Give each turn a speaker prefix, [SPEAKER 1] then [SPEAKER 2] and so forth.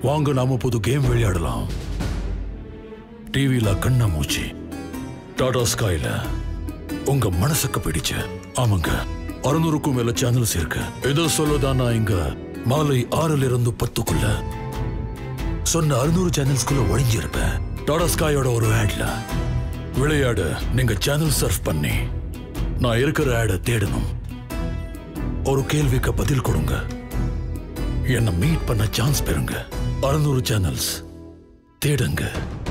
[SPEAKER 1] வாங்க நாம புது கேம் விளையாடலாம் டிவில கண்ணா மூச்சி டாடா ஸ்கைல உங்க மனசுக்கு பிடிச்ச ஆமாங்க அறுநூறுக்கும் மேல சேனல்ஸ் இருக்கு எதை சொல்லதான் நான் இங்க மாலை ஆறுல இருந்து பத்துக்குள்ள சொன்ன அறுநூறு சேனல்ஸ்குள்ள ஒளிஞ்சிருப்பேன் டாடா ஸ்காயோட ஒரு ஆட்ல விளையாடு நீங்க சேனல் சர்ஃப் பண்ணி நான் இருக்கிற ஆடை தேடணும் ஒரு கேள்விக்கு பதில் கொடுங்க என்ன மீட் பண்ண சான்ஸ் பெறுங்க அறுநூறு சேனல்ஸ் தேடுங்க